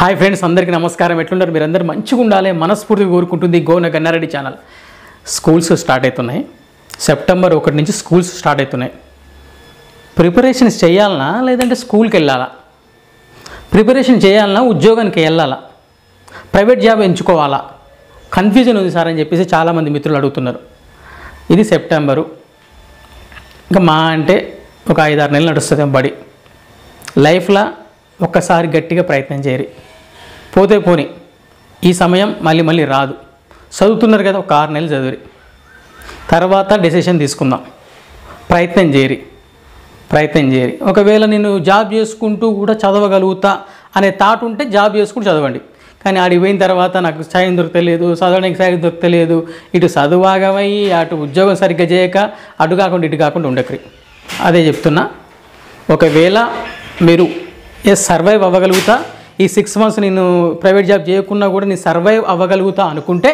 hi friends అందరికీ నమస్కారం ఎట్లున్నారు మీరందరూ మంచిగా ఉండాలి మనస్ఫూర్తిగా కోరుకుంటుంది Gona Gannareddy channel schools start అవుతున్నాయి సెప్టెంబర్ ఒకటి నుంచి స్కూల్స్ స్టార్ట్ అవుతున్నాయి ప్రిపరేషన్స్ చేయాలనా లేదంటే స్కూల్కి వెళ్ళాలా ప్రిపరేషన్ చేయాలనా ఉద్యోగానికి వెళ్ళాలా ప్రైవేట్ జాబ్ ఎంచుకోవాలా కన్ఫ్యూజన్ ఉంది సార్ అని చెప్పేసి చాలామంది మిత్రులు అడుగుతున్నారు ఇది సెప్టెంబరు ఇంకా మా అంటే ఒక ఐదారు నెలలు నడుస్తుంది బడి లైఫ్లో ఒక్కసారి గట్టిగా ప్రయత్నం చేయరు పోతే పోని ఈ సమయం మళ్ళీ మళ్ళీ రాదు చదువుతున్నారు కదా ఒక ఆరు నెలలు చదివి తర్వాత డెసిషన్ తీసుకుందాం ప్రయత్నం చేయరి ప్రయత్నం చేయరి ఒకవేళ నేను జాబ్ చేసుకుంటూ కూడా చదవగలుగుతా అనే థాట్ ఉంటే జాబ్ చేసుకుంటూ చదవండి కానీ ఆడికి పోయిన తర్వాత నాకు సాయం దొరకలేదు చదవడానికి సాయం దొరకలేదు ఇటు చదువాగమయ్యి అటు ఉద్యోగం సరిగ్గా చేయక అటు కాకుండా ఇటు కాకుండా ఉండకరి అదే చెప్తున్నా ఒకవేళ మీరు ఎస్ సర్వైవ్ అవ్వగలుగుతా ఈ సిక్స్ మంత్స్ నేను ప్రైవేట్ జాబ్ చేయకున్నా కూడా నేను సర్వైవ్ అవ్వగలుగుతా అనుకుంటే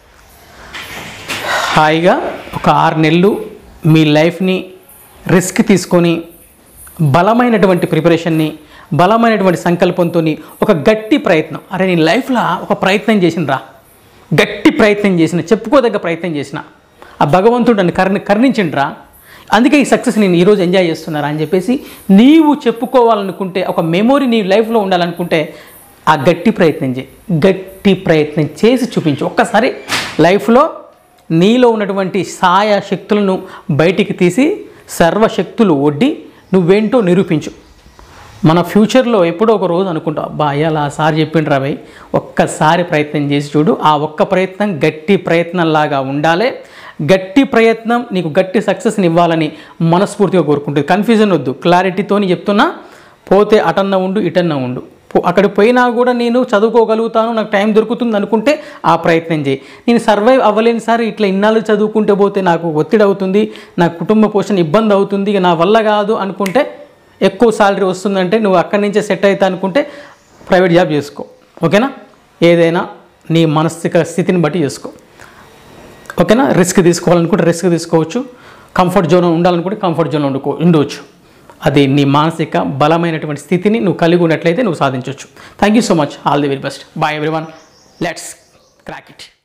హాయిగా ఒక ఆరు నెలలు మీ లైఫ్ని రిస్క్ తీసుకొని బలమైనటువంటి ప్రిపరేషన్ని బలమైనటువంటి సంకల్పంతో ఒక గట్టి ప్రయత్నం అరే నేను లైఫ్లో ఒక ప్రయత్నం చేసినరా గట్టి ప్రయత్నం చేసిన చెప్పుకోదగ్గ ప్రయత్నం చేసిన ఆ భగవంతుడు నన్ను కర్ణి కరుణించిండ్రా అందుకే ఈ సక్సెస్ నేను ఈరోజు ఎంజాయ్ చేస్తున్నారా అని చెప్పేసి నీవు చెప్పుకోవాలనుకుంటే ఒక మెమొరీ నీ లైఫ్లో ఉండాలనుకుంటే ఆ గట్టి ప్రయత్నం చేయి గట్టి ప్రయత్నం చేసి చూపించు ఒక్కసారి లైఫ్లో నీలో ఉన్నటువంటి సాయ శక్తులను బయటికి తీసి సర్వశక్తులు ఒడ్డి నువ్వేంటో నిరూపించు మన ఫ్యూచర్లో ఎప్పుడో ఒక రోజు అనుకుంటావు అబ్బా అలా సార్ చెప్పిండ్రా భయ్ ఒక్కసారి ప్రయత్నం చేసి చూడు ఆ ఒక్క ప్రయత్నం గట్టి ప్రయత్నంలాగా ఉండాలి గట్టి ప్రయత్నం నీకు గట్టి సక్సెస్ని ఇవ్వాలని మనస్ఫూర్తిగా కోరుకుంటుంది కన్ఫ్యూజన్ వద్దు క్లారిటీతోని చెప్తున్నా పోతే అటన్న ఉండు ఇటన్న ఉండు పో- అక్కడికి పోయినా కూడా నేను చదువుకోగలుగుతాను నాకు టైం దొరుకుతుంది అనుకుంటే ఆ ప్రయత్నం చేయి నేను సర్వైవ్ అవ్వలేని సార్ ఇట్లా ఇన్నాళ్ళు చదువుకుంటే పోతే నాకు ఒత్తిడి అవుతుంది నా కుటుంబ పోషణ ఇబ్బంది అవుతుంది ఇక నా వల్ల కాదు అనుకుంటే ఎక్కువ శాలరీ వస్తుందంటే నువ్వు అక్కడి నుంచే సెట్ అవుతా అనుకుంటే ప్రైవేట్ జాబ్ చేసుకో ఓకేనా ఏదైనా నీ మానసిక స్థితిని బట్టి చేసుకో ఓకేనా రిస్క్ తీసుకోవాలనుకుంటే రిస్క్ తీసుకోవచ్చు కంఫర్ట్ జోన్ ఉండాలనుకుంటే కంఫర్ట్ జోన్ ఉండుకో ఉండవచ్చు అది నీ మానసిక బలమైనటువంటి స్థితిని నువ్వు కలిగి ఉన్నట్లయితే నువ్వు సాధించవచ్చు thank you so much all the very best bye everyone let's crack it